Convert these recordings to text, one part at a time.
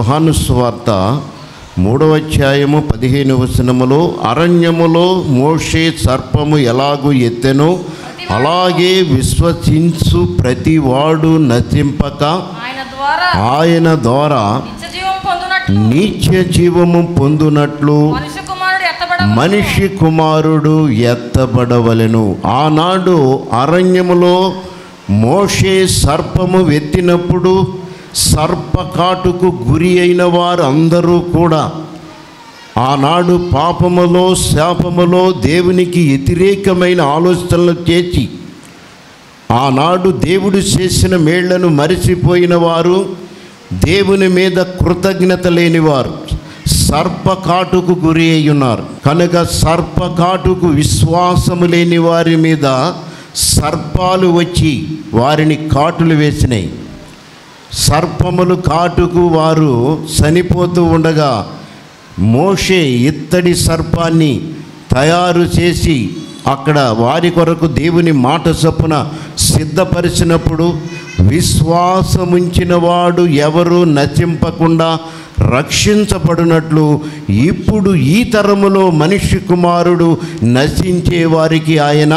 యోహాను సువార్త మూడవ అధ్యాయము పదిహేను వచనములో అరణ్యములో మోషే సర్పము ఎలాగూ ఎత్తెనో అలాగే విశ్వసించు ప్రతివాడు నశింపక ఆయన ద్వారా ఆయన ద్వారా నిత్య జీవం పొందునట్లు నిత్య జీవము పొందునట్లు మనుష్య కుమారుడు ఎత్తబడ మనిషి కుమారుడు ఎత్తబడవలెను ఆనాడు అరణ్యములో మోషే సర్పము వెత్తినప్పుడు సర్పకాటుకు గురి అయిన వారు అందరూ కూడా ఆనాడు పాపములో శాపములో దేవునికి వ్యతిరేకమైన ఆలోచనలు చేసి ఆనాడు దేవుడు చేసిన మేళ్లను మరిచిపోయిన వారు దేవుని మీద కృతజ్ఞత లేనివారు సర్పకాటుకు గురి అయి ఉన్నారు కనుక సర్పకాటుకు విశ్వాసము లేని వారి మీద సర్పాలు వచ్చి వారిని కాటులు వేసినాయి సర్పములు కాటుకు వారు చనిపోతూ ఉండగా మోషే ఇత్తడి సర్పాన్ని తయారు చేసి అక్కడ వారి కొరకు దేవుని మాట చొప్పున సిద్ధపరిచినప్పుడు విశ్వాసముంచిన వాడు ఎవరు నశింపకుండా రక్షించబడినట్లు ఇప్పుడు ఈ తరములో మనిషి కుమారుడు నశించే వారికి ఆయన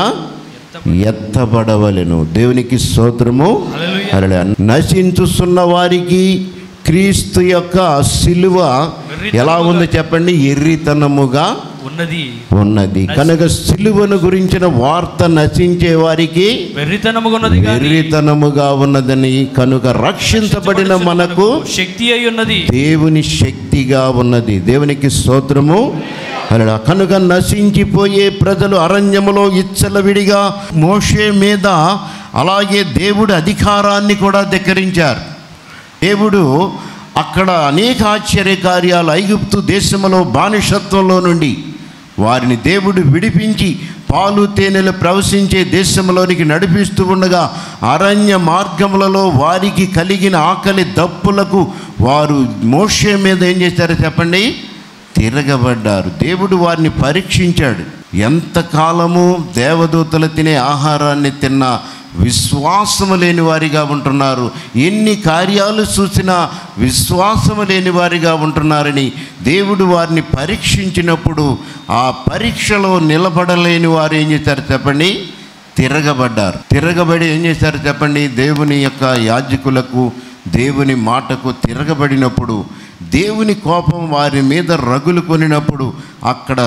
ఎత్తబడవలెను దేవునికి స్తోత్రము హల్లెలూయా. నశించుతున్న వారికి క్రీస్తు యొక్క సిలువ ఎలా ఉందో చెప్పండి ఎర్రితనముగా ఉన్నది ఉన్నది కనుక సిలువను గురించిన వార్త నశించే వారికి వెర్రితనముగా ఉన్నది గాని ఎర్రితనముగా ఉన్నదని కనుక రక్షించబడిన మనకు శక్తి అయి ఉన్నది దేవుని శక్తిగా ఉన్నది దేవునికి స్తోత్రము అలా కనుక నశించిపోయే ప్రజలు అరణ్యములో ఇచ్చలవిడిగా మోషే మీద అలాగే దేవుడి అధికారాన్ని కూడా ధిక్కరించారు దేవుడు అక్కడ అనేక ఆశ్చర్య కార్యాలు ఐగుప్తు దేశంలో బానిసత్వంలో నుండి వారిని దేవుడు విడిపించి పాలు తేనెలు ప్రవశించే దేశంలోనికి నడిపిస్తూ ఉండగా అరణ్య మార్గములలో వారికి కలిగిన ఆకలి దప్పులకు వారు మోషే మీద ఏం చేశారో చెప్పండి తిరగబడ్డారు దేవుడు వారిని పరీక్షించాడు ఎంతకాలము దేవదూతలు తినే ఆహారాన్ని తిన్న విశ్వాసము లేని వారిగా ఉంటున్నారు ఎన్ని కార్యాలు చూసినా విశ్వాసము లేని వారిగా ఉంటున్నారని దేవుడు వారిని పరీక్షించినప్పుడు ఆ పరీక్షలో నిలబడలేని వారు ఏం చేశారు చెప్పండి తిరగబడ్డారు తిరగబడి ఏం చేశారు చెప్పండి దేవుని యొక్క యాజకులకు దేవుని మాటకు తిరగబడినప్పుడు దేవుని కోపం వారి మీద రగులు కొనినప్పుడు అక్కడ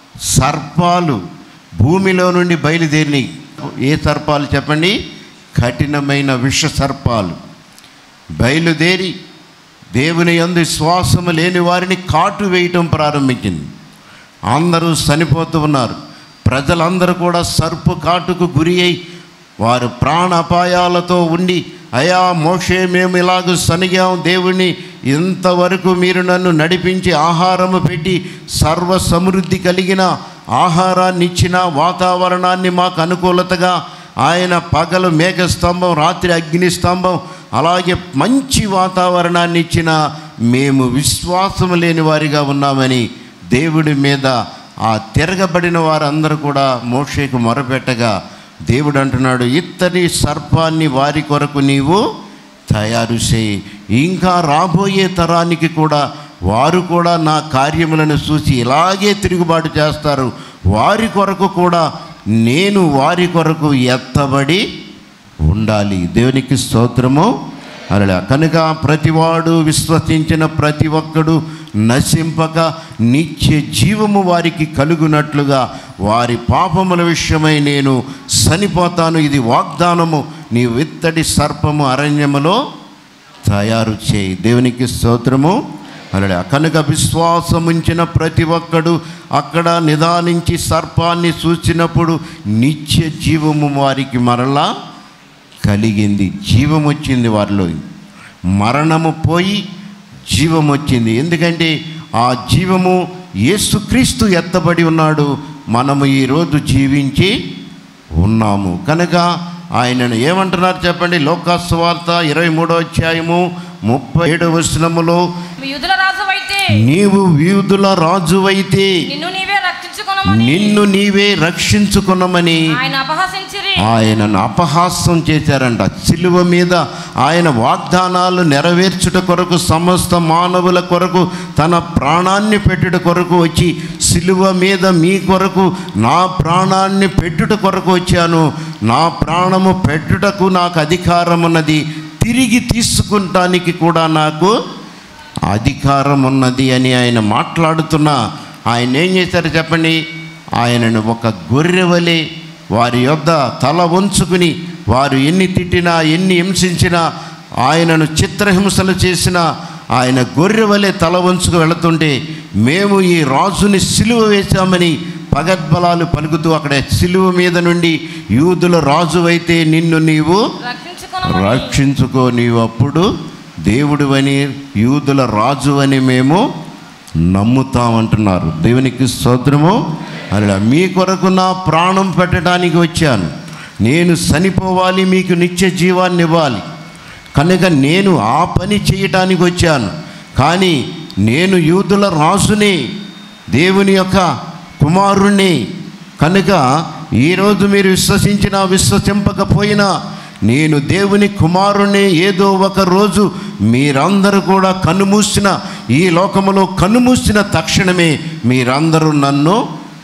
సర్పాలు భూమిలో నుండి బయలుదేరినాయి ఏ సర్పాలు చెప్పండి కఠినమైన విష సర్పాలు బయలుదేరి దేవుని యందు శ్వాసము లేని వారిని కాటు వేయటం ప్రారంభించింది అందరూ చనిపోతూ ఉన్నారు ప్రజలందరూ కూడా సర్పు కాటుకు గురి అయి వారు ప్రాణ అపాయాలతో ఉండి అయా మోషే మేము ఇలాగ సనిగాం దేవుని ఇంతవరకు మీరు నన్ను నడిపించి ఆహారము పెట్టి సర్వ సమృద్ధి కలిగిన ఆహారాన్ని ఇచ్చిన వాతావరణాన్ని మాకు అనుకూలతగా ఆయన పగలు మేఘస్తంభం రాత్రి అగ్ని స్తంభం అలాగే మంచి వాతావరణాన్ని ఇచ్చిన మేము విశ్వాసం లేని వారిగా ఉన్నామని దేవుడి మీద ఆ తిరగబడిన వారందరూ కూడా మోషేకు మొరపెట్టగా దేవుడు అంటున్నాడు ఇత్తడి సర్పాన్ని వారి కొరకు నీవు తయారు చేయి ఇంకా రాబోయే తరానికి కూడా వారు కూడా నా కార్యములను చూసి ఇలాగే తిరుగుబాటు చేస్తారు వారి కొరకు కూడా నేను వారి కొరకు ఎత్తబడి ఉండాలి దేవునికి స్తోత్రము అలా కనుక ప్రతివాడు విశ్వసించిన ప్రతి ఒక్కడు నశింపక నిత్య జీవము వారికి కలుగునట్లుగా వారి పాపముల విషయమై నేను చనిపోతాను ఇది వాగ్దానము నీ విత్తడి సర్పము అరణ్యములో తయారు చేయి దేవునికి స్తోత్రము అలా కనుక విశ్వాసముంచిన ప్రతి ఒక్కడు అక్కడ నిదానించి సర్పాన్ని చూసినప్పుడు నిత్య జీవము వారికి మరలా కలిగింది జీవం వచ్చింది వారిలో మరణము పోయి జీవం వచ్చింది ఎందుకంటే ఆ జీవము యేసుక్రీస్తు ఎత్తబడి ఉన్నాడు మనము ఈరోజు జీవించి ఉన్నాము కనుక ఆయనను ఏమంటున్నారు చెప్పండి లోకాస్వార్త ఇరవై మూడో అధ్యాయము ముప్పై ఏడవ వచనములో యూదుల రాజు అయితే నీవు వీధుల రాజువైతే నిన్ను నీవే రక్షించుకొనమని నిన్ను నీవే రక్షించుకున్నమని ఆయన అపహసించిరి ఆయనను అపహాస్యం చేశారంట సిలువ మీద ఆయన వాగ్దానాలు నెరవేర్చుట కొరకు సమస్త మానవుల కొరకు తన ప్రాణాన్ని పెట్టుట కొరకు వచ్చి సిలువ మీద మీ కొరకు నా ప్రాణాన్ని పెట్టుట కొరకు వచ్చాను నా ప్రాణము పెట్టుటకు నాకు అధికారం ఉన్నది తిరిగి తీసుకుంటానికి కూడా నాకు అధికారం ఉన్నది అని ఆయన మాట్లాడుతున్నా ఆయన ఏం చేశారు చెప్పండి ఆయనను ఒక గొర్రె వలె వారి యొద్ద తల వంచుకుని వారు ఎన్ని తిట్టినా ఎన్ని హింసించినా ఆయనను చిత్రహింసలు చేసినా ఆయన గొర్రె వలె తల వంచుకు వెళుతుంటే మేము ఈ రాజుని సిలువ వేశామని పగద్బలాలు పలుకుతూ అక్కడ సిలువ మీద నుండి యూదుల రాజు అయితే నిన్ను నీవు రక్షించుకొనమని రక్షించుకో నీవు అప్పుడు దేవుడు అని యూదుల రాజు అని మేము నమ్ముతామంటున్నారు దేవునికి స్తోత్రము అలా మీ కొరకు నా ప్రాణం పెట్టడానికి వచ్చాను నేను చనిపోవాలి మీకు నిత్య జీవాన్ని ఇవ్వాలి కనుక నేను ఆ పని చేయటానికి వచ్చాను కానీ నేను యూదుల రాజుని దేవుని యొక్క కుమారుణ్ణి కనుక ఈరోజు మీరు విశ్వసించినా విశ్వసింపకపోయినా నేను దేవుని కుమారుణ్ణి ఏదో ఒక రోజు మీరందరూ కూడా కన్నుమూసిన ఈ లోకములో కన్నుమూసిన తక్షణమే మీరందరూ నన్ను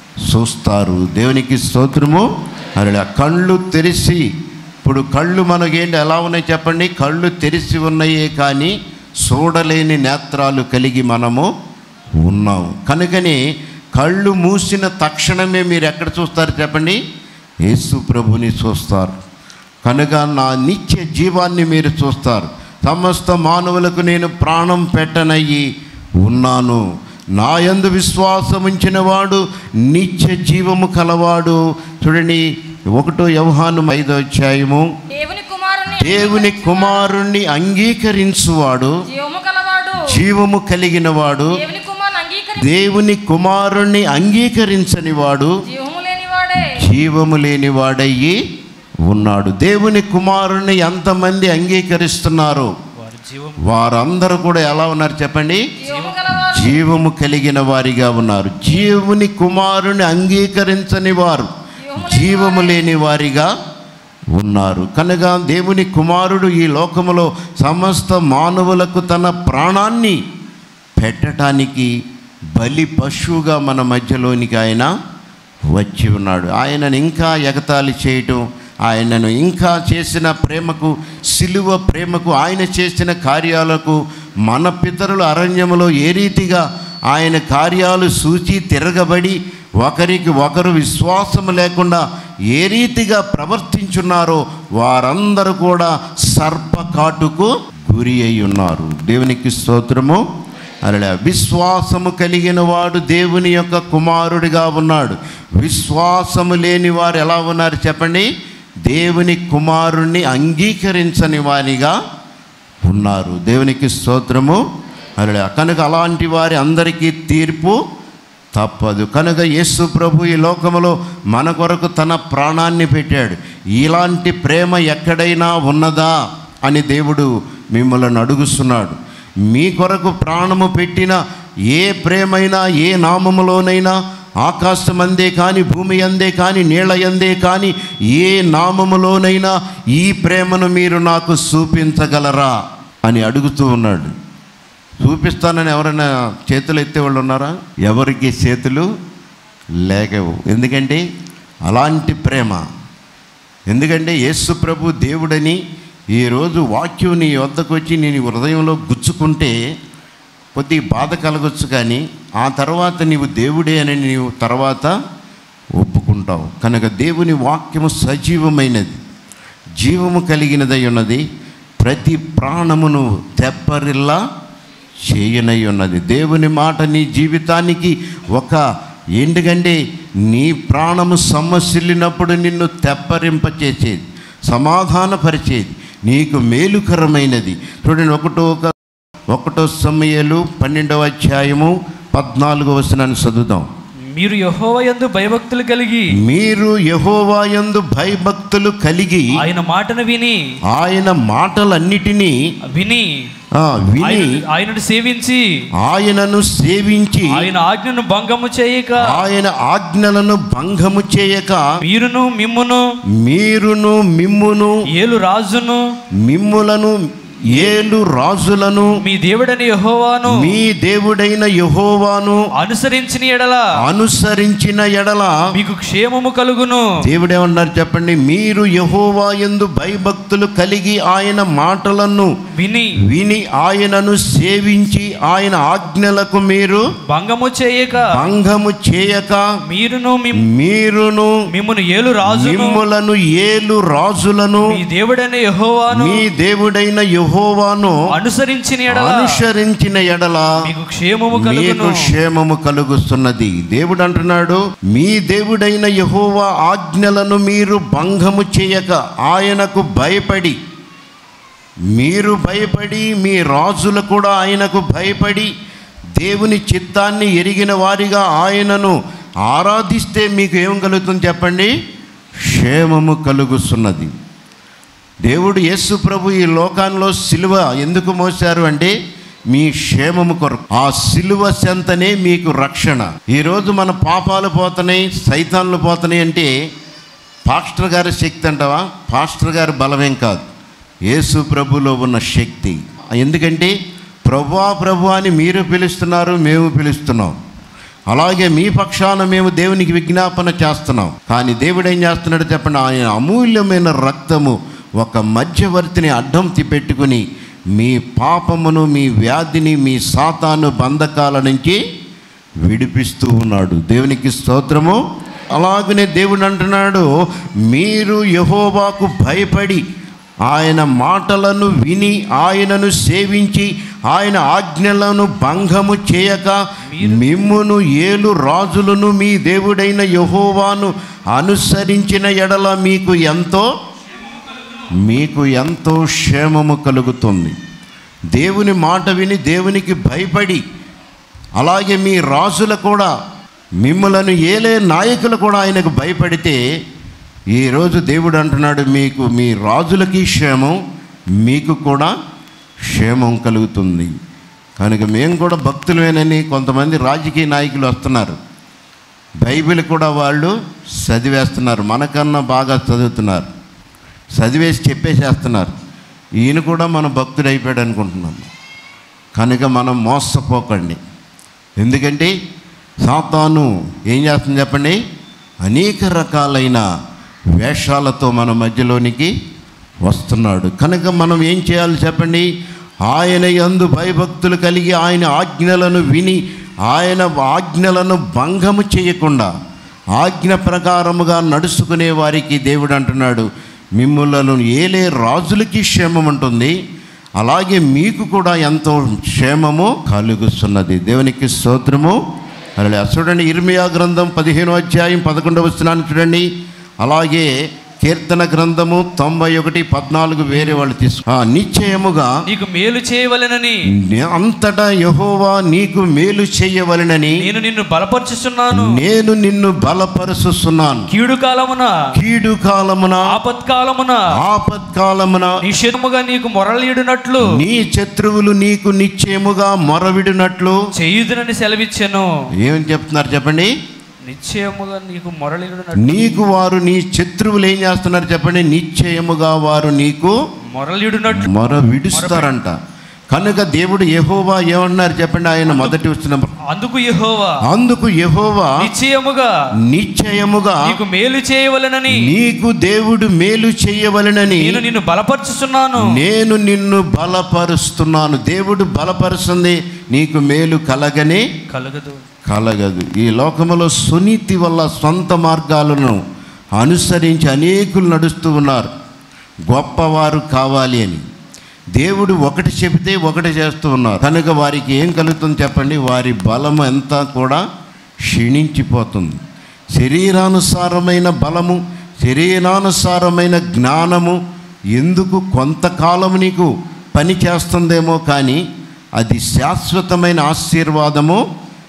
చూస్తారు దేవునికి స్తోత్రము అలా కళ్ళు తెరిచి ఇప్పుడు కళ్ళు మనకేంటి ఎలా ఉన్నాయి చెప్పండి కళ్ళు తెరిచి ఉన్నాయే కానీ చూడలేని నేత్రాలు కలిగి మనము ఉన్నాం కనుకని కళ్ళు మూసిన తక్షణమే మీరు ఎక్కడ చూస్తారు చెప్పండి యేసు ప్రభుని చూస్తారు కనుక నా నిత్య జీవాన్ని మీరు చూస్తారు సమస్త మానవులకు నేను ప్రాణం పెట్టనయ్యి ఉన్నాను నా యందు విశ్వాసం ఉంచిన వాడు నిత్య జీవము కలవాడు చూడండి ఒకటో వ్యవహాను ఐదో అధ్యాయము దేవుని కుమారుని దేవుని కుమారుణ్ణి అంగీకరించువాడు జీవము కలవాడు జీవము కలిగిన వాడు దేవుని కుమారుని అంగీకరి దేవుని కుమారుణ్ణి అంగీకరించని వాడు జీవము లేనివాడే జీవము లేని వాడయ్యి ఉన్నాడు దేవుని కుమారుణ్ణి ఎంతమంది అంగీకరిస్తున్నారు వారి జీవం వారందరూ కూడా ఎలా ఉన్నారు చెప్పండి జీవము కలవాడు జీవము కలిగిన వారిగా ఉన్నారు జీవుని కుమారుని అంగీకరించని వారు జీవము లేని వారిగా ఉన్నారు కనుక దేవుని కుమారుడు ఈ లోకములో సమస్త మానవులకు తన ప్రాణాన్ని పెట్టడానికి బలి పశువుగా మన మధ్యలోనికి ఆయన వచ్చి ఉన్నాడు ఆయనను ఇంకా ఎగతాళి చేయటం ఆయనను ఇంకా చేసిన ప్రేమకు సిలువ ప్రేమకు ఆయన చేసిన కార్యాలకు మన పితరుల అరణ్యములో ఏ రీతిగా ఆయన కార్యాలు సూచి తిరగబడి ఒకరికి ఒకరు విశ్వాసము లేకుండా ఏ రీతిగా ప్రవర్తించున్నారో వారందరూ కూడా సర్పకాటుకు గురి అయి ఉన్నారు దేవునికి స్తోత్రము అలా విశ్వాసము కలిగిన వాడు దేవుని యొక్క కుమారుడిగా ఉన్నాడు విశ్వాసము లేని వారు ఎలా ఉన్నారు చెప్పండి దేవుని కుమారుణ్ణి అంగీకరించని వారిగా ఉన్నారు దేవునికి స్తోత్రము అలా కనుక అలాంటి వారి అందరికీ తీర్పు తప్పదు కనుక యేసు ప్రభు ఈ లోకములో మన కొరకు తన ప్రాణాన్ని పెట్టాడు ఇలాంటి ప్రేమ ఎక్కడైనా ఉన్నదా అని దేవుడు మిమ్మల్ని అడుగుస్తున్నాడు మీ కొరకు ప్రాణము పెట్టిన ఏ ప్రేమైనా ఏ నామములోనైనా ఆకాశం అందే కానీ భూమి అందే కానీ నీళ్ళ అందే కానీ ఏ నామములోనైనా ఈ ప్రేమను మీరు నాకు చూపించగలరా అని అడుగుతూ ఉన్నాడు చూపిస్తానని ఎవరైనా చేతులు ఎత్తే వాళ్ళు ఉన్నారా ఎవరికి చేతులు లేకవు ఎందుకంటే అలాంటి ప్రేమ ఎందుకంటే యేసు ప్రభు దేవుడని ఈరోజు వాక్యం నీ వద్దకు వచ్చి నేను హృదయంలో గుచ్చుకుంటే కొద్ది బాధ కలగొచ్చు కానీ ఆ తర్వాత నీవు దేవుడే అని నీవు తర్వాత ఒప్పుకుంటావు కనుక దేవుని వాక్యము సజీవమైనది జీవము కలిగినదై ఉన్నది ప్రతి ప్రాణమును తెప్పరిల్లా చేయనై ఉన్నది దేవుని మాట నీ జీవితానికి ఒక ఎందుకంటే నీ ప్రాణము సమ్మసిల్లినప్పుడు నిన్ను తెప్పరింపచేసేది సమాధానపరిచేది నీకు మేలుకరమైనది చూడండి ఒకటో ఒక ఒకటో సమయలు పన్నెండవ అధ్యాయము పద్నాలుగో వచనాన్ని చదువుదాం మీరు యెహోవాయందు భయభక్తులు కలిగి మీరు యహోవాయందు భయభక్తులు కలిగి ఆయన మాటను విని ఆయన మాటలన్నిటినీ విని ఆ, విని ఆయన- ఆయనను సేవించి ఆయనను సేవించి ఆయన ఆజ్ఞను భంగము చేయక ఆయన ఆజ్ఞలను భంగము చేయక మీరును మిమ్మును మీరును మిమ్మును ఏలు రాజును మిమ్ములను ఏలు రాజులను మీ దేవుడని యెహోవాను మీ దేవుడైన యహోవాను అనుసరించిన ఎడల అనుసరించిన ఎడల మీకు క్షేమము కలుగును దేవుడేమన్నారు చెప్పండి మీరు యహోవా ఎందు భయభక్తులు కలిగి ఆయన మాటలను విని విని ఆయనను సేవించి ఆయన ఆజ్ఞలకు మీరు భంగము చేయక భంగము చేయక మీరును మిమ్- మీరును మిమ్మును ఏలు రాజును మిమ్ములను ఏలు రాజులను మీ దేవుడని యెహోవాను మీ దేవుడైన యహోవాను అనుసరించిన ఎడల అనుసరించిన ఎడల మీకు క్షేమము మీకు కలుగును క్షేమము కలుగుతున్నది దేవుడు అంటున్నాడు మీ దేవుడైన యహోవా ఆజ్ఞలను మీరు భంగము చేయక ఆయనకు భయపడి మీరు భయపడి మీ రాజులు కూడా ఆయనకు భయపడి దేవుని చిత్తాన్ని ఎరిగిన వారిగా ఆయనను ఆరాధిస్తే మీకు ఏం కలుగుతుంది చెప్పండి క్షేమము కలుగుతున్నది దేవుడు యేసు ప్రభు ఈ లోకంలో సిలువ ఎందుకు మోశారు అంటే మీ క్షేమము కొరకు ఆ సిలువ చెంతనే మీకు రక్షణ ఈరోజు మన పాపాలు పోతున్నాయి సైతాన్లు పోతున్నాయి అంటే పాస్టర్ గారి శక్తి అంటావా పాస్టర్ గారి బలమేం కాదు యేసు ప్రభులో ఉన్న శక్తి ఎందుకంటే ప్రభువా ప్రభు అని మీరు పిలుస్తున్నారు మేము పిలుస్తున్నాం అలాగే మీ పక్షాన మేము దేవునికి విజ్ఞాపన చేస్తున్నాం కానీ దేవుడు ఏం చేస్తున్నాడు చెప్పండి ఆయన అమూల్యమైన రక్తము ఒక మధ్యవర్తిని అడ్డం పెట్టుకుని మీ పాపమును మీ వ్యాధిని మీ సాతాను బంధకాల నుంచి విడిపిస్తూ ఉన్నాడు దేవునికి స్తోత్రము అలాగనే దేవుడు అంటున్నాడు మీరు యహోవాకు భయపడి ఆయన మాటలను విని ఆయనను సేవించి ఆయన ఆజ్ఞలను భంగము చేయక మిమ్మును ఏలు రాజులను మీ దేవుడైన యహోవాను అనుసరించిన ఎడల మీకు ఎంతో మీకు ఎంతో క్షేమము కలుగుతుంది దేవుని మాట విని దేవునికి భయపడి అలాగే మీ రాజులు కూడా మిమ్మలను ఏలే నాయకులు కూడా ఆయనకు భయపడితే ఈరోజు దేవుడు అంటున్నాడు మీకు మీ రాజులకి క్షేమం మీకు కూడా క్షేమం కలుగుతుంది కనుక మేము కూడా భక్తులమేనని కొంతమంది రాజకీయ నాయకులు వస్తున్నారు బైబిల్ కూడా వాళ్ళు చదివేస్తున్నారు మనకన్నా బాగా చదువుతున్నారు చదివేసి చెప్పేసేస్తున్నారు ఈయన కూడా మన భక్తుడు అయిపోయాడు అనుకుంటున్నాం కనుక మనం మోసపోకండి ఎందుకంటే సాతాను ఏం చేస్తుంది చెప్పండి అనేక రకాలైన వేషాలతో మన మధ్యలోనికి వస్తున్నాడు కనుక మనం ఏం చేయాలి చెప్పండి ఆయన యందు భయభక్తులు కలిగి ఆయన ఆజ్ఞలను విని ఆయన ఆజ్ఞలను భంగము చేయకుండా ఆజ్ఞ ప్రకారముగా నడుచుకునే వారికి దేవుడు అంటున్నాడు మిమ్ములను ఏలే రాజులకి క్షేమం ఉంటుంది అలాగే మీకు కూడా ఎంతో క్షేమము కలుగుతున్నది దేవునికి స్తోత్రము అలా చూడండి ఇర్మియా గ్రంథం పదిహేను అధ్యాయం పదకొండవ వస్తున్నాను చూడండి అలాగే కీర్తన గ్రంథము తొంభై ఒకటి పద్నాలుగు వేరే వాళ్ళు తీసుకు ఆ, నిశ్చయముగా నీకు మేలు చేయవలెనని నే- అంతటా యహోవా నీకు మేలు చేయవలెనని నేను నిన్ను బలపరుచుచున్నాను నేను నిన్ను బలపరుస్తున్నాను కీడు కాలమున కీడు కాలమున ఆపత్కాలమున ఆపత్కాలమున నిషేధముగా నీకు మొరలీడునట్లు నీ శత్రువులు నీకు నిశ్చయముగా మొరవిడినట్లు చేయుదునని సెలవిచ్చెను ఏమని చెప్తున్నారు చెప్పండి నిశ్చయముగా నీకు మొరలీడునట్లు నీకు వారు నీ శత్రువులు ఏం చేస్తున్నారు చెప్పండి నిశ్చయముగా వారు నీకు మొరలీడునట్లు మొర విడుస్తారంట కనుక దేవుడు యెహోవా ఏమన్నారు చెప్పండి ఆయన మొదటి వచ్చిన అందుకు యెహోవా అందుకు యెహోవా నిశ్చయముగా నిశ్చయముగా నీకు మేలు చేయవలెనని నీకు దేవుడు మేలు చేయవలెనని నేను నిన్ను బలపరుచుచున్నాను నేను నిన్ను బలపరుస్తున్నాను దేవుడు బలపరుస్తుంది నీకు మేలు కలగనే కలగదు కలగదు ఈ లోకములో సునీతి వల్ల సొంత మార్గాలను అనుసరించి అనేకులు నడుస్తూ ఉన్నారు గొప్పవారు కావాలి అని దేవుడు ఒకటి చెబితే ఒకటి చేస్తూ ఉన్నారు కనుక వారికి ఏం కలుగుతుంది చెప్పండి వారి బలము అంతా కూడా క్షీణించిపోతుంది శరీరానుసారమైన బలము శరీరానుసారమైన జ్ఞానము ఎందుకు కొంతకాలం నీకు పని చేస్తుందేమో కానీ అది శాశ్వతమైన ఆశీర్వాదము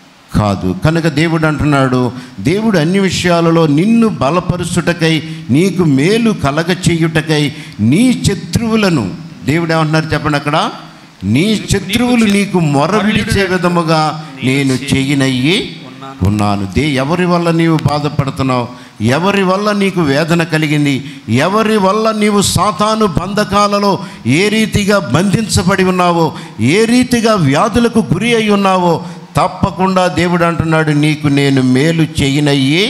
కాదు కనుక దేవుడు అంటున్నాడు దేవుడు అన్ని విషయాలలో నిన్ను బలపరుచుటకై నీకు మేలు కలగ చేయుటకై నీ శత్రువులను దేవుడు ఏమంటున్నారు చెప్పండి అక్కడ నీ శత్రువులు నీకు మొరవిడిచే విధముగా నేను చేయనయ్యి ఉన్నాను దే ఎవరి వల్ల నీవు బాధపడుతున్నావు ఎవరి వల్ల నీకు వేదన కలిగింది ఎవరి వల్ల నీవు సాతాను బంధకాలలో ఏ రీతిగా బంధించబడి ఉన్నావో ఏ రీతిగా వ్యాధులకు గురి అయి ఉన్నావో తప్పకుండా దేవుడు అంటున్నాడు నీకు నేను మేలు చేయనయ్యి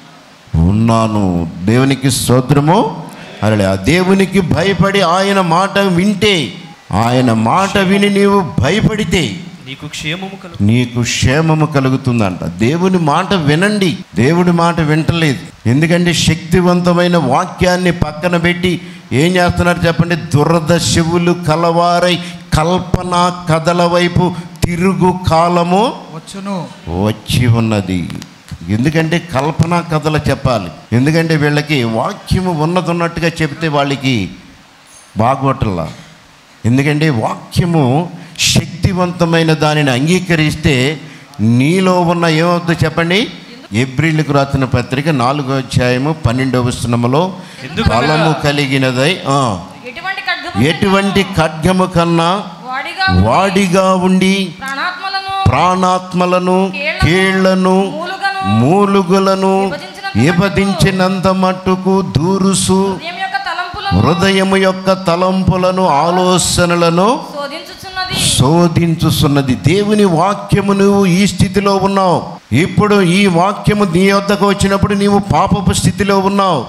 ఉన్నాను దేవునికి స్తోత్రము అలా ఆ దేవునికి భయపడి ఆయన మాట వింటే ఆయన మాట విని నీవు భయపడితే నీకు క్షేమము కలుగు నీకు క్షేమము కలుగుతుందంట దేవుని మాట వినండి దేవుడి మాట వింటలేదు ఎందుకంటే శక్తివంతమైన వాక్యాన్ని పక్కన పెట్టి ఏం చేస్తున్నారు చెప్పండి దురద శివులు కలవారై కల్పన కథల వైపు తిరుగు కాలము వచ్చును వచ్చి ఉన్నది ఎందుకంటే కల్పన కథలు చెప్పాలి ఎందుకంటే వీళ్ళకి వాక్యము ఉన్నది ఉన్నట్టుగా చెప్తే వాళ్ళకి బాగోటల్లా ఎందుకంటే వాక్యము శక్తివంతమైన దానిని అంగీకరిస్తే నీలో ఉన్న ఏమవుతుందో చెప్పండి ఏప్రిల్కి రాసిన పత్రిక నాలుగో అధ్యాయము పన్నెండవ వచనములో ఎందుకనగా బలము కలిగినదై ఆ, ఎటువంటి ఖడ్గము ఎటువంటి ఖడ్గము కన్నా వాడిగా వాడిగా ఉండి ప్రాణాత్మలను ప్రాణాత్మలను కీళ్లను మూలుగను మూలుగులను విభజించినంత విభజించినంత మట్టుకు దూరుసు హృదయం యొక్క తలంపులను హృదయము యొక్క తలంపులను ఆలోచనలను శోధించుచున్నది శోధించుతున్నది దేవుని వాక్యము నువ్వు ఈ స్థితిలో ఉన్నావు ఇప్పుడు ఈ వాక్యము నీ వద్దకు వచ్చినప్పుడు నీవు పాపపు స్థితిలో ఉన్నావు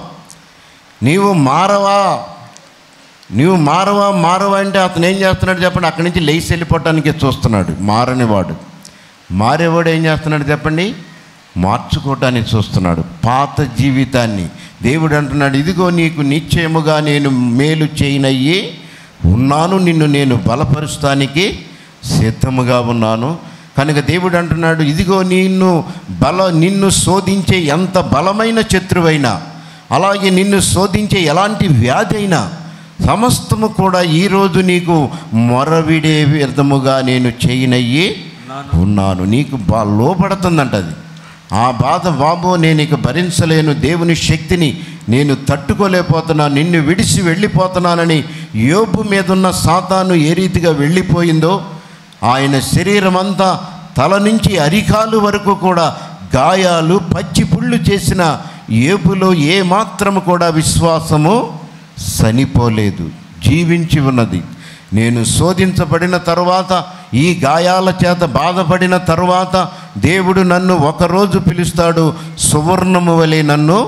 నీవు మారవా నీవు మారవా మారవా అంటే అతను ఏం చేస్తున్నాడు చెప్పండి అక్కడి నుంచి లేచి వెళ్ళిపోవటానికి చూస్తున్నాడు మారని వాడు మారేవాడు ఏం చేస్తున్నాడు చెప్పండి మార్చుకోవటానికి చూస్తున్నాడు పాత జీవితాన్ని దేవుడు అంటున్నాడు ఇదిగో నీకు నిశ్చయముగా నేను మేలు చేయనయ్యి ఉన్నాను నిన్ను నేను బలపరుస్తానికి సిద్ధముగా ఉన్నాను కనుక దేవుడు అంటున్నాడు ఇదిగో నిన్ను బల నిన్ను శోధించే ఎంత బలమైన శత్రువైనా అలాగే నిన్ను శోధించే ఎలాంటి వ్యాధి అయినా సమస్తము కూడా ఈరోజు నీకు మొరవిడే విధముగా నేను చేయనయ్యి ఉన్నాను నీకు బా లోపడుతుందంట అది ఆ బాధ బాబు నేను ఇక భరించలేను దేవుని శక్తిని నేను తట్టుకోలేకపోతున్నాను నిన్ను విడిచి వెళ్ళిపోతున్నానని యోబు మీదున్న సాతాను ఏ రీతిగా వెళ్ళిపోయిందో ఆయన శరీరం అంతా తల నుంచి అరికాలు వరకు కూడా గాయాలు పచ్చి పుళ్ళు చేసిన ఏపులో ఏ మాత్రము కూడా విశ్వాసము చనిపోలేదు జీవించి ఉన్నది నేను శోధించబడిన తరువాత ఈ గాయాల చేత బాధపడిన తరువాత దేవుడు నన్ను ఒకరోజు పిలుస్తాడు సువర్ణము వలె నన్ను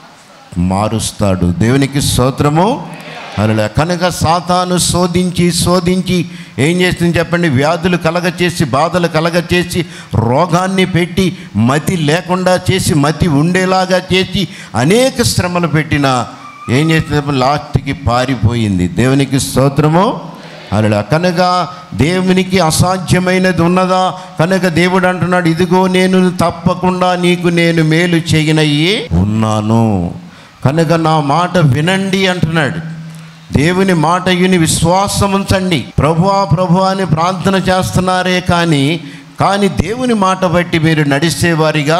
మారుస్తాడు దేవునికి స్తోత్రము అలా కనుక సాతాను శోధించి శోధించి ఏం చేస్తుంది చెప్పండి వ్యాధులు కలగచేసి బాధలు కలగచేసి రోగాన్ని పెట్టి మతి లేకుండా చేసి మతి ఉండేలాగా చేసి అనేక శ్రమలు పెట్టినా ఏం చేస్తుంది చెప్పండి లాస్ట్కి పారిపోయింది దేవునికి స్తోత్రము అలా కనుక దేవునికి అసాధ్యమైనది ఉన్నదా కనుక దేవుడు అంటున్నాడు ఇదిగో నేను తప్పకుండా నీకు నేను మేలు చేయనయ్యి ఉన్నాను కనుక నా మాట వినండి అంటున్నాడు దేవుని మాట విని విశ్వాసం ఉంచండి ప్రభువా ప్రభు అని ప్రార్థన చేస్తున్నారే కానీ కానీ దేవుని మాట బట్టి మీరు నడిచేవారిగా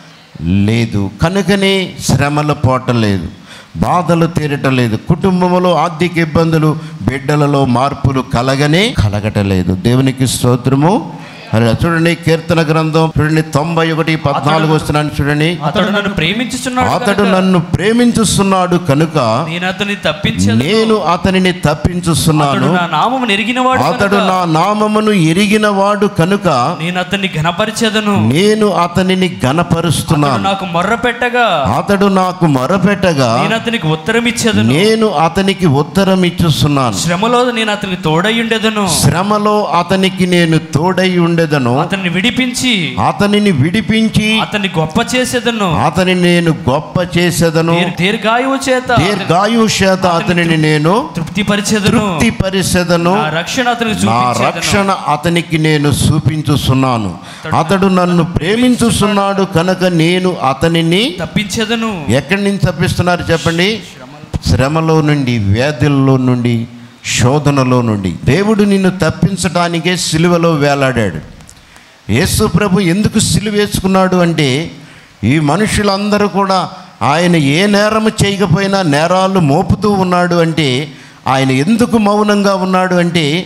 లేదు కనుకనే శ్రమలు పోవటం లేదు బాధలు తీరటం లేదు కుటుంబంలో ఆర్థిక ఇబ్బందులు బిడ్డలలో మార్పులు కలగనే కలగటలేదు దేవునికి స్తోత్రము అలా చూడండి కీర్తన గ్రంథం చూడండి తొంభై ఒకటి పద్నాలుగు వస్తున్నాను చూడండి అతడు నన్ను ప్రేమించుచున్నాడు అతడు కనుక నన్ను ప్రేమించుస్తున్నాడు కనుక నేను అతన్ని తప్పించదు నేను అతనిని తప్పించుస్తున్నాను అతడు నా నామము నెరిగినవాడు అతడు కనుక నా నామమును ఎరిగిన వాడు కనుక నేను అతన్ని ఘనపరిచెదను నేను అతనిని అతడు గనపరుస్తున్నాను నాకు మొర్ర పెట్టగా అతడు నాకు మొరపెట్టగా నేను అతనికి ఉత్తరం ఇచ్చేదను నేను అతనికి ఉత్తరం ఇచ్చుస్తున్నాను శ్రమలో నేను అతనికి తోడయుండెదను శ్రమలో అతనికి నేను తోడై ఉండేదను అతన్ని విడిపించి అతనిని విడిపించి అతన్ని గొప్ప చేసేదను అతనిని నేను గొప్ప చేసేదను దీర్- దీర్ఘాయువు చేత దీర్ఘాయువు చేత అతనిని నేను తృప్తి పరిచేదను తృప్తి పరిసేదను నా రక్షణ అతనికి నా చూపించేదను రక్షణ అతనికి నేను చూపించుస్తున్నాను అతడు నన్ను ప్రేమించుస్తున్నాడు కనుక నేను అతనిని తప్పించేదను ఎక్కడి నుంచి తప్పిస్తున్నారు చెప్పండి శ్రమలో నుండి వ్యాధుల్లో నుండి శోధనలో నుండి దేవుడు నిన్ను తప్పించడానికే సిలువలో వేలాడాడు యేసు ప్రభు ఎందుకు సిలువ వేసుకున్నాడు అంటే ఈ మనుషులందరూ కూడా ఆయన ఏ నేరము చేయకపోయినా నేరాలు మోపుతూ ఉన్నాడు అంటే ఆయన ఎందుకు మౌనంగా ఉన్నాడు అంటే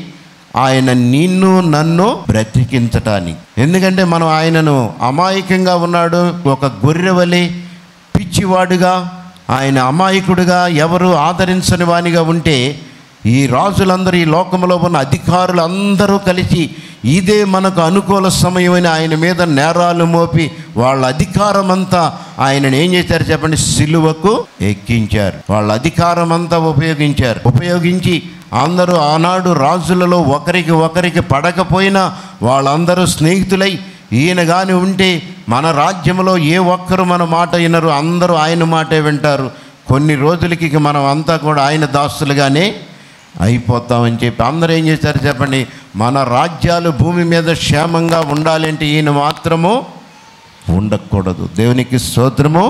ఆయన నిన్ను నన్ను బ్రతికించటానికి ఎందుకంటే మనం ఆయనను అమాయకంగా ఉన్నాడు ఒక గొర్రె వలె పిచ్చివాడుగా ఆయన అమాయకుడిగా ఎవరు ఆదరించని వానిగా ఉంటే ఈ రాజులందరూ ఈ లోకంలో ఉన్న అధికారులు అందరూ కలిసి ఇదే మనకు అనుకూల సమయమని ఆయన మీద నేరాలు మోపి వాళ్ళ అధికారం అంతా ఆయనను ఏం చేశారు చెప్పండి సిలువకు ఎక్కించారు వాళ్ళ అధికారం అంతా ఉపయోగించారు ఉపయోగించి అందరూ ఆనాడు రాజులలో ఒకరికి ఒకరికి పడకపోయినా వాళ్ళందరూ స్నేహితులై ఈయన కానీ ఉంటే మన రాజ్యంలో ఏ ఒక్కరు మన మాట వినరు అందరూ ఆయన మాటే వింటారు కొన్ని రోజులకి ఇక మనం అంతా కూడా ఆయన దాసులుగానే అయిపోతామని చెప్పి అందరూ ఏం చేశారు చెప్పండి మన రాజ్యాలు భూమి మీద క్షేమంగా ఉండాలంటే ఈయన మాత్రము ఉండకూడదు దేవునికి స్తోత్రము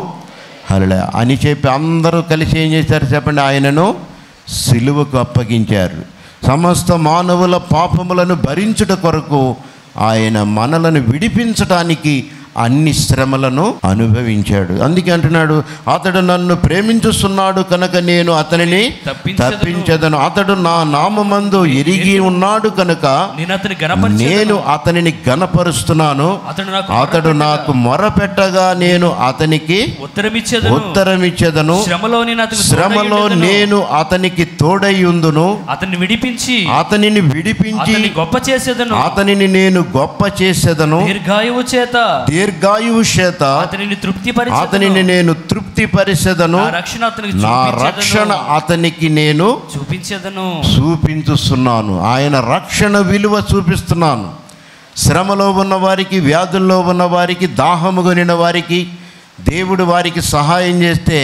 హలే అని చెప్పి అందరూ కలిసి ఏం చేశారు చెప్పండి ఆయనను సిలువకు అప్పగించారు సమస్త మానవుల పాపములను భరించుట కొరకు ఆయన మనలను విడిపించటానికి అన్ని శ్రమలను అనుభవించాడు అందుకే అంటున్నాడు అతడు నన్ను ప్రేమించుస్తున్నాడు కనుక నేను అతనిని తప్పించెదను. తప్పించదను అతడు నా నామమందు ఎరిగి ఉన్నాడు కనుక నేను అతని గణపరిచి నేను అతనిని గనపరుస్తున్నాను అతడు నాకు అతడు నాకు మొరపెట్టగా నేను అతనికి ఉత్తరమిచ్చేదను ఉత్తరమిచ్చేదను శ్రమలో నేను అతనికి శ్రమలో తోడై ఉండెదను. నేను అతనికి తోడయ్యుందును అతన్ని విడిపించి అతనిని విడిపించి అతన్ని గొప్ప చేసేదను అతనిని నేను గొప్ప చేసేదను దీర్ఘాయువు చేత దీర్ఘాయువు చేత అతనిని తృప్తి అతనిని నేను తృప్తి పరిచెదను నా రక్షణ అతనికి నా చూపించెదను. రక్షణ అతనికి నేను చూపించేదను చూపించుస్తున్నాను ఆయన రక్షణ విలువ చూపిస్తున్నాను శ్రమలో ఉన్న వారికి వ్యాధుల్లో ఉన్న వారికి దాహము కొనిన వారికి దేవుడు వారికి సహాయం చేస్తే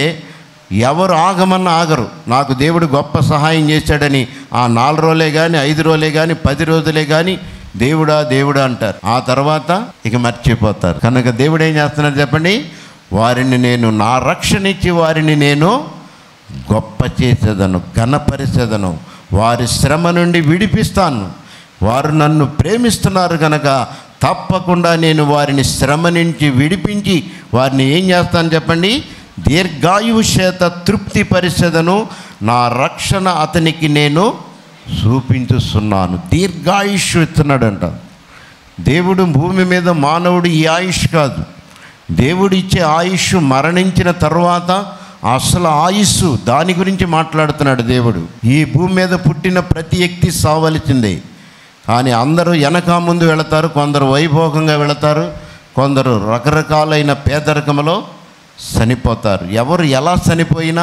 ఎవరు ఆగమన్నా ఆగరు నాకు దేవుడు గొప్ప సహాయం చేశాడని ఆ నాలుగు రోజులే కానీ ఐదు రోజులే కానీ పది రోజులే కానీ దేవుడా దేవుడా అంటారు ఆ తర్వాత ఇక మర్చిపోతారు కనుక దేవుడు ఏం చేస్తున్నాడు చెప్పండి వారిని నేను నా రక్షణ ఇచ్చి వారిని నేను గొప్ప చేసేదను ఘనపరిచేదను వారి శ్రమ నుండి విడిపిస్తాను వారు నన్ను ప్రేమిస్తున్నారు కనుక తప్పకుండా నేను వారిని శ్రమ నుంచి విడిపించి వారిని ఏం చేస్తాను చెప్పండి దీర్ఘాయువు చేత తృప్తి పరిచేదను నా రక్షణ అతనికి నేను చూపించుస్తున్నాను దీర్ఘాయుష్ ఇస్తున్నాడంట దేవుడు భూమి మీద మానవుడు ఈ ఆయుష్ కాదు దేవుడు ఇచ్చే ఆయుష్ మరణించిన తర్వాత అసలు ఆయుస్సు దాని గురించి మాట్లాడుతున్నాడు దేవుడు ఈ భూమి మీద పుట్టిన ప్రతి వ్యక్తి సావలసిందే కానీ అందరూ వెనక ముందు వెళతారు కొందరు వైభోగంగా వెళతారు కొందరు రకరకాలైన పేదరికంలో చనిపోతారు ఎవరు ఎలా చనిపోయినా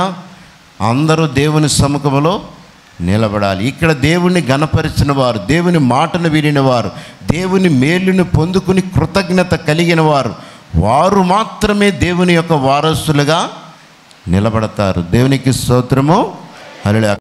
అందరూ దేవుని సముఖంలో నిలబడాలి ఇక్కడ దేవుని గణపరిచిన వారు దేవుని మాటను వినిన వారు దేవుని మేలుని పొందుకుని కృతజ్ఞత కలిగిన వారు వారు మాత్రమే దేవుని యొక్క వారసులుగా నిలబడతారు దేవునికి స్తోత్రము హల్లెలూయా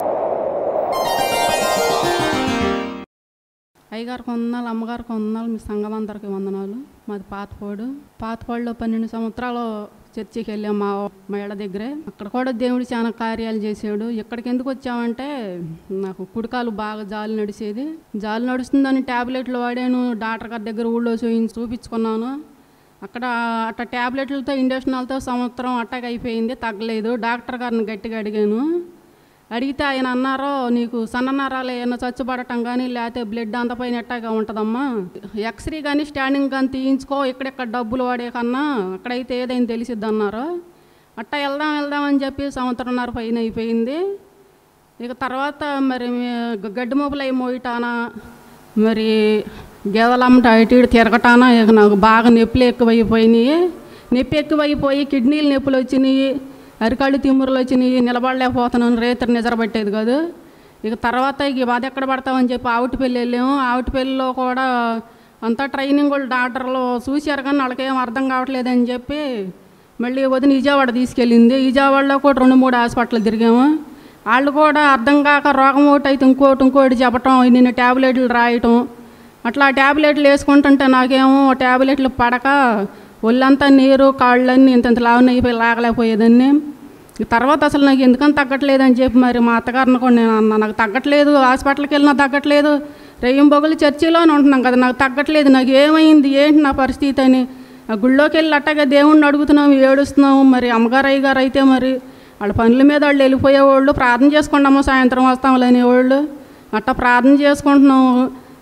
అయ్యగారికి వందనాలు అమ్మగారికి వందనాలు మీ సంఘం అందరికి వందనాలు మాది పాతపాడు పాతపాడులో పన్నెండు సంవత్సరాలు చర్చికి వెళ్ళాం మా మా ఇళ్ళ దగ్గరే అక్కడ కూడా దేవుడు చాలా కార్యాలు చేసాడు ఇక్కడికి ఎందుకు వచ్చామంటే నాకు కుడికాలు బాగా జాలు నడిచేది జాలు నడుస్తుందని ట్యాబ్లెట్లు వాడాను డాక్టర్ గారి దగ్గర ఊళ్ళో చూయించి చూపించుకున్నాను అక్కడ అట్ట ట్యాబ్లెట్లతో ఇంజక్షన్లతో సంవత్సరం అట్టాగ అయిపోయింది తగ్గలేదు డాక్టర్ గారిని గట్టిగా అడిగాను అడిగితే ఆయన అన్నారో నీకు సన్ననరాలు ఏమైనా చచ్చుపడటం కానీ లేకపోతే బ్లడ్ అంత పైన ఎట్టాగా ఉంటుందమ్మా ఎక్స్రే కానీ స్టాండింగ్ కానీ తీయించుకో ఇక్కడెక్కడ డబ్బులు వాడే కన్నా అక్కడైతే ఏదైనా తెలిసిద్ది అన్నారు అట్టా వెళ్దాం వెళ్దాం అని చెప్పి సంవత్సరంన్నర పైన అయిపోయింది ఇక తర్వాత మరి మే- గడ్డి మోపులు అవి మోయటానా మరి గేదెలమ్మట అటు ఇటు తిరగటానా ఇక నాకు బాగా నొప్పులు ఎక్కువైపోయినాయి నొప్పి ఎక్కువైపోయి కిడ్నీలు నొప్పులు వచ్చినాయి అరికాళ్ళు తిమ్మురులు వచ్చినాయి నిలబడలేకపోతున్నాను రేత్రి నిద్రపట్టేది కాదు ఇక తర్వాత ఇక అది ఎక్కడ పడతామని చెప్పి ఆవిటిపల్లి వెళ్ళాము ఆవిటిపల్లిలో కూడా అంతా ట్రైనింగ్ వాళ్ళు డాక్టర్లు చూశారు కానీ వాళ్ళకేం అర్థం కావట్లేదని చెప్పి మళ్ళీ వదిన విజయవాడ తీసుకెళ్ళింది విజయవాడలో కూడా రెండు మూడు హాస్పిటల్ తిరిగాము వాళ్ళు కూడా అర్థం కాక రోగం ఒకటి అయితే ఇంకోటి ఇంకోటి చెప్పటం నిన్న ట్యాబ్లెట్లు రాయటం అట్లా ట్యాబ్లెట్లు వేసుకుంటుంటే నాకేమో ట్యాబ్లెట్లు పడక ఒళ్ళంతా నీరు కాళ్ళన్నీ ఇంత ఇంత లావున అయిపోయి లాగలేకపోయేదాన్ని ఈ తర్వాత అసలు నాకు ఎందుకని తగ్గట్లేదని చెప్పి మరి మా అత్తగారిని కూడా నేను అన్నా నాకు తగ్గట్లేదు హాస్పిటల్కి వెళ్ళినా తగ్గట్లేదు రెయ్యంబొగులు చర్చిలోనే ఉంటున్నాం కదా నాకు తగ్గట్లేదు నాకు ఏమైంది ఏంటి నా పరిస్థితి అని ఆ గుళ్ళోకి వెళ్ళి అట్టగా దేవుణ్ణి అడుగుతున్నాం ఏడుస్తున్నాం మరి అమ్మగారు అయ్యగారు అయితే మరి వాళ్ళ పనుల మీద వాళ్ళు వెళ్ళిపోయేవాళ్ళు ప్రార్థన చేసుకుంటాము సాయంత్రం వస్తాములు అనేవాళ్ళు అట్టా ప్రార్థన చేసుకుంటున్నాం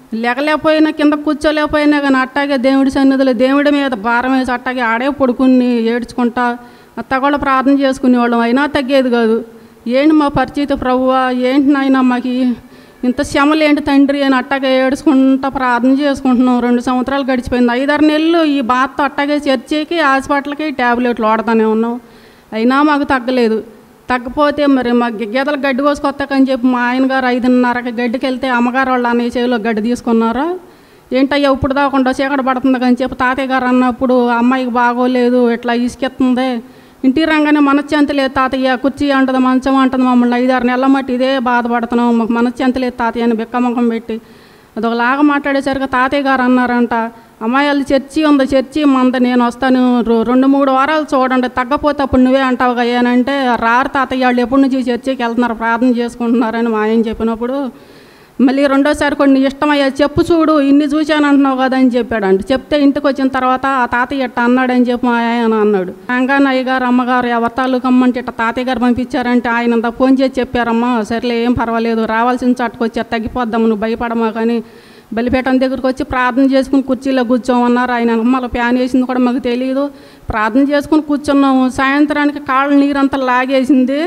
లెగలేకపోయినా కింద కూర్చోలేకపోయినా కానీ అట్టాగే దేవుడి సన్నిధిలో దేవుడి మీద భారం వేసి అట్టాగే ఆడే పడుకుని ఏడ్చుకుంటా అత్త కూడా ప్రార్థన చేసుకునేవాళ్ళం అయినా తగ్గేది కాదు ఏంటి మా పరిచిత ప్రభువా ఏంటి నాయన మాకు ఈ- ఇంత శ్రమలు ఏంటి తండ్రి అని అట్టాగే ఏడ్చుకుంటా ప్రార్థన చేసుకుంటున్నాం రెండు సంవత్సరాలు గడిచిపోయింది ఐదారు నెలలు ఈ బాధతో అట్టాగే చర్చికి హాస్పిటల్కి ట్యాబ్లెట్లు వాడుతూనే ఉన్నాం అయినా మాకు తగ్గలేదు తగ్గపోతే మరి మా గేదెలు గడ్డి కోసుకొస్తాకని చెప్పి మా ఆయన గారు ఐదున్నరకి గడ్డికి వెళ్తే అమ్మగారు వాళ్ళు అన్నయ్య చేతిలో గడ్డి తీసుకున్నారు ఏంటయ్యా ఇప్పుడు దాకుండా చీకటి పడుతుంది అని చెప్పి తాతయ్య గారు అన్నప్పుడు అమ్మాయికి బాగోలేదు ఇట్లా ఇసుకెత్తుంది ఇంటికి రాగానే మనశ్శాంతి లేదు తాతయ్య కుర్చీ అంటది మంచం అంటది మమ్మల్ని ఐదారు నెలల మట్టి ఇదే బాధపడుతున్నాం మాకు మనశ్శాంతి లేదు తాతయ్య అని బిక్కముఖం పెట్టి అదొకలాగా మాట్లాడేసరికి తాతయ్య గారు అన్నారంట అమ్మాయి వాళ్ళు చర్చి ఉంది చర్చి మంద నేను వస్తాను రొ- రెండు మూడు వారాలు చూడండి తగ్గపోతే అప్పుడు నువ్వే అంటావు కదా అని అంటే రారు తాతయ్య వాళ్ళు ఎప్పటి నుంచి చర్చికి వెళ్తున్నారు ప్రార్థన చేసుకుంటున్నారని మా ఆయన చెప్పినప్పుడు మళ్ళీ రెండోసారి కొన్ని ఇష్టమయ్యా చెప్పు చూడు ఇన్ని చూశాను అంటున్నావు కదా అని చెప్పాడంట చెప్తే ఇంటికి వచ్చిన తర్వాత ఆ తాతయ్య ఇట్ట అన్నాడని చెప్పి మా ఆయన అన్నాడు రంగాన అయ్యగారు అమ్మగారు ఎవరి తాలూకమ్మంటే ఇట్ట తాతయ్య గారు పంపించారంటే ఆయన అంతా ఫోన్ చేసి చెప్పారమ్మా సర్లే ఏం పర్వాలేదు రావాల్సిన చట్టుకు వచ్చారు తగ్గిపోద్దాము నువ్వు భయపడమా కానీ బలిపేటం దగ్గరికి వచ్చి ప్రార్థన చేసుకుని కుర్చీలో కూర్చోమన్నారు ఆయన అమ్మల ప్యాన్ వేసింది కూడా మాకు తెలియదు ప్రార్థన చేసుకుని కూర్చున్నాము సాయంత్రానికి కాళ్ళు నీరంతా లాగేసింది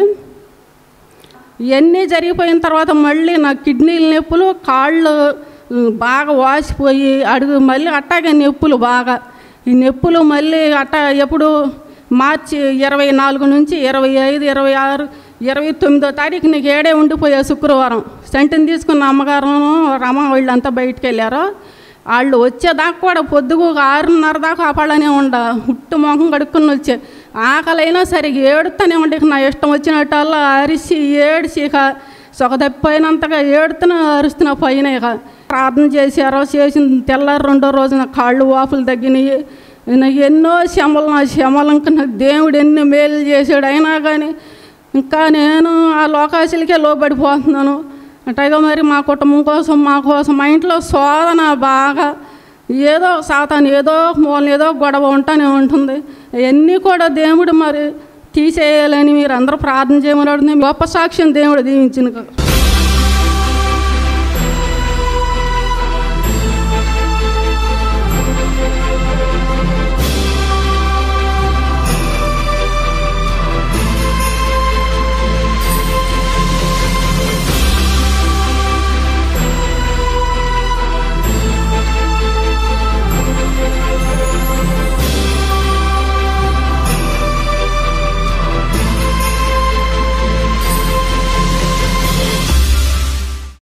ఇవన్నీ జరిగిపోయిన తర్వాత మళ్ళీ నా కిడ్నీల నొప్పులు కాళ్ళు ఉమ్, బాగా వాసిపోయి అడుగు మళ్ళీ అట్టాగే నొప్పులు బాగా ఈ నొప్పులు మళ్ళీ అట్టా ఎప్పుడు మార్చి ఇరవై నాలుగు నుంచి ఇరవై ఐదు ఇరవై ఆరు ఇరవై తొమ్మిదో తారీఖు నీకు ఏడే ఉండిపోయా శుక్రవారం సెంటుని తీసుకున్న అమ్మగారు రమ వీళ్ళంతా బయటికి వెళ్ళారు వాళ్ళు వచ్చేదాకా కూడా పొద్దుగు ఆరున్నర దాకా ఆపాలనే ఉండ హుట్టు మొహం కడుక్కుని వచ్చే ఆకలైనా సరే ఏడుతూనే ఉండే ఇక నా ఇష్టం వచ్చినట్టల్లా అరిసి ఏడిసి ఇక సొగ తప్పిపోయినంతగా ఏడుతున్నా అరుస్తున్నా పైన ఇక ప్రార్థన చేశారో చేసిన తెల్లారి రెండో రోజున కాళ్ళు వాపులు తగ్గినాయి నాకు ఎన్నో శ్రమలు నా శ్రమలు ఇంకా నాకు దేవుడు ఎన్ని మేలు చేశాడు అయినా కానీ ఇంకా నేను ఆ లోకాశలకే లోబడిపోతున్నాను అట్టగా మరి మా కుటుంబం కోసం మా కోసం మా ఇంట్లో శోధన బాగా ఏదో సాతాను ఏదో మూలన ఏదో గొడవ ఉంటానే ఉంటుంది అవన్నీ కూడా దేవుడు మరి తీసేయాలని మీరు అందరూ ప్రార్థన చేయమని అడుగుతుంది గొప్ప సాక్ష్యం దేవుడు దీవించిన